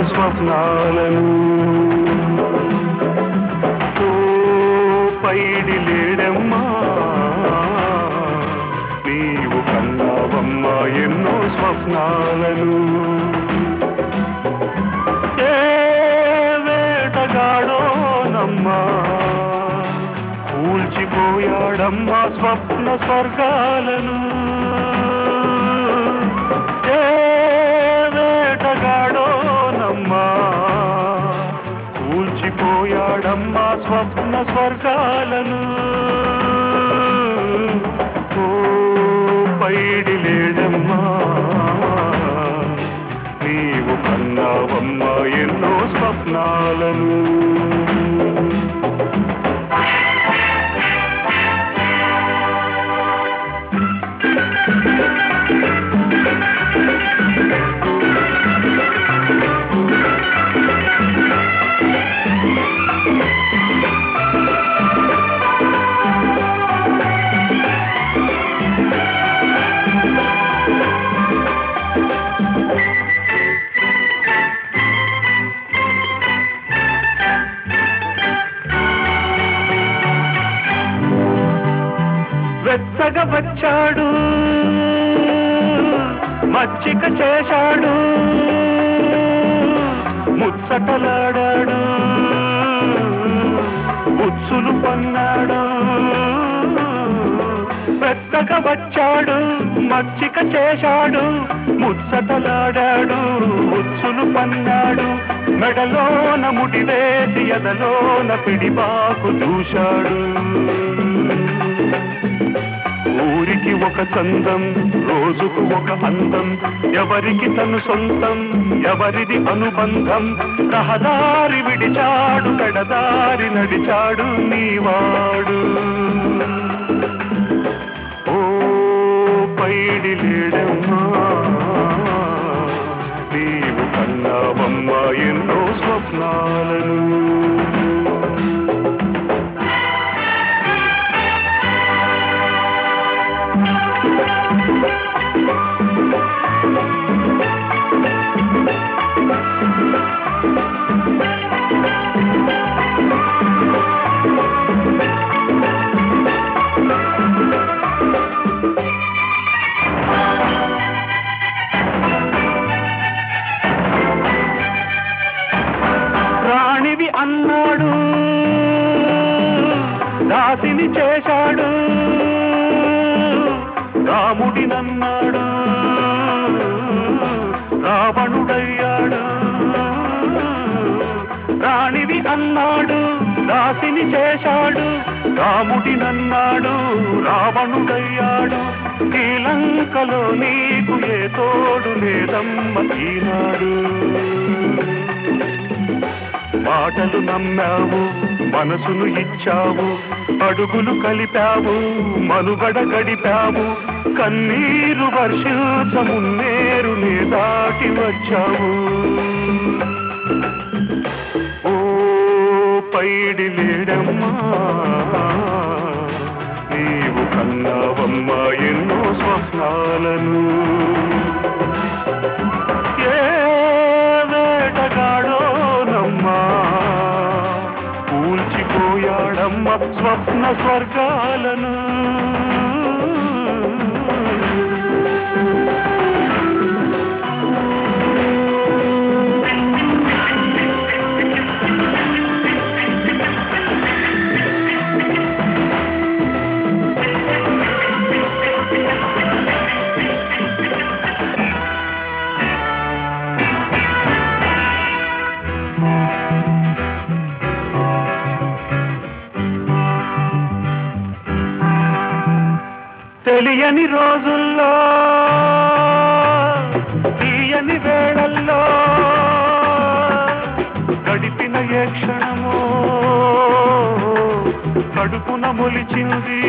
స్వప్నాలను ఓ పైడి లేడమ్మా నీవు కన్నావమ్మా ఎన్నో స్వప్నాలను ఏ వేటగాడోనమ్మా కూల్చిపోయాడమ్మా స్వప్న స్వర్గాలను ఏ వేటగాడోనమ్మా కూల్చిపోయాడమ్మా స్వప్న స్వర్గాలను ఓ పైడి లేడమ్మా నీవు కన్నావమ్మా ఎన్నో స్వప్నాలను వెచ్చగా వచ్చాడు మచ్చిక చేశాడు ముచ్చటలాడాడు ఉచ్చులు పన్నాడు వెచ్చగా వచ్చాడు మచ్చిక చేశాడు ముచ్చటలాడాడు ఉచ్చులు పన్నాడు మెడలోన ముడివేసి ఎదలోన పిడిబాకు చూశాడు ఊరికి ఒక చందం రోజుకు ఒక అందం ఎవరికి తను సొంతం ఎవరిది అనుబంధం రహదారి విడిచాడు పెడదారి నడిచాడు నీవాడు ఓ పైడి లేడమ్మా నీవు కన్నావమ్మా ఎన్నో స్వప్నాలను రాణివి అన్నాడు దాసిని చేశాడు రాముడినన్నాడు రావణుడయ్యాడు రాణివి అన్నాడు దాసిని చేశాడు రాముడినన్నాడు రావణుడయ్యాడు శ్రీలంకలో నీకు ఏ తోడు లేదమ్మ ఈనాడు మాటలు నమ్మావు మనసును ఇచ్చావు అడుగులు కలిపావు మనుగడ గడిపావు కన్నీరు వర్షించమున్నేరు నే దాటి వచ్చావు ఓ పైడి లేడమ్మా నీవు కన్నావమ్మా ఎన్నో స్వప్నాలను ఏ వేటగాడోనమ్మా కూల్చిపోయాడమ్మ స్వప్న స్వర్గాలను తెలియని రోజుల్లో తీయని వేళల్లో గడిపిన ఏ క్షణమో కడుపున మొలిచింది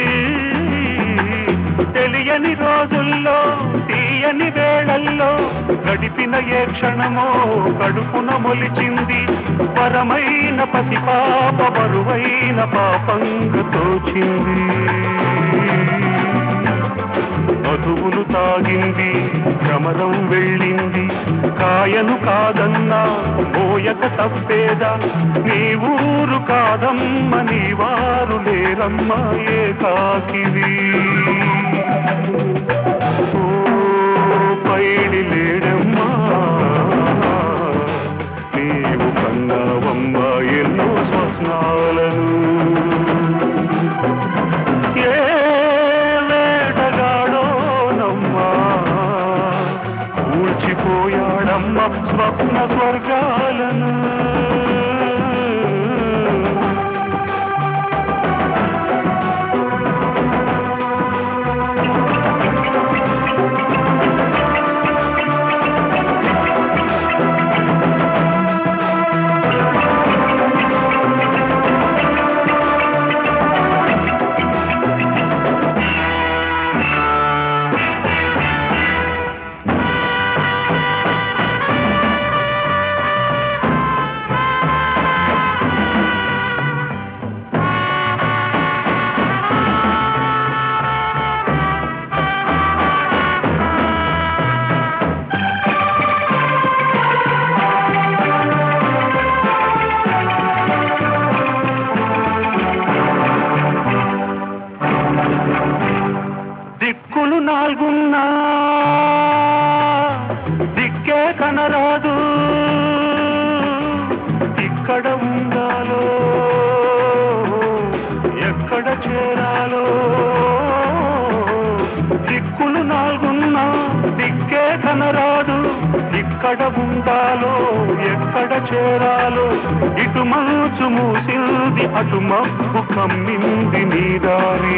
తెలియని రోజుల్లో తీయని వేళల్లో గడిపిన ఏ క్షణమో కడుపున మొలిచింది పరమైన పసిపాప బరువైన పాపంగా తోచింది మధువును తాగింది భ్రమరం వెళ్ళింది కాయను కాదన్నా మోయక తప్పేదా నీ ఊరు కాదమ్మ నీ వారు లేరమ్మ ఏ కాకివి ఓ పైడి లేడమ్మా నీవు కన్నావమ్మ ఎన్నో స్వప్నాలను ఏ వేటగాడోనమ్మా కూల్చిపోయాడమ్మ స్వప్న స్వర్గాలను దిక్కులు నాలుగున్నా దిక్కే కనరాదు ఇక్కడ ఉండాలో ఎక్కడ చేరాలో దిక్కులు నాలుగున్నా దిక్కే కనరాదు ఇక్కడ ఉండాలో ఎక్కడ చేరాలో ఇటు మనసు మూసింది అటు మబ్బు కమ్మింది నీ దారి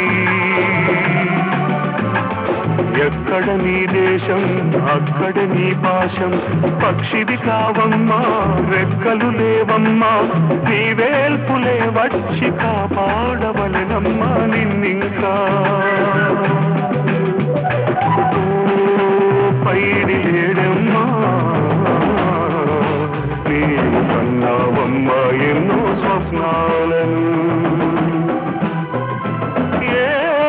ఎక్కడ నీ దేశం అక్కడ నీ పాశం పక్షివి కావమ్మా రెక్కలు లేవమ్మా నీ వేల్పులే వచ్చి కాపాడవలెనమ్మా నిన్నింకా ఓ పైడి లేడమ్మా నీవు కన్నావమ్మా ఎన్నో స్వప్నాలను ఏ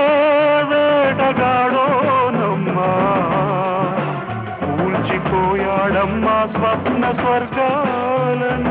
వేటగాడోనమ్మా కూల్చిపోయాడమ్మా స్వప్న స్వర్గాలను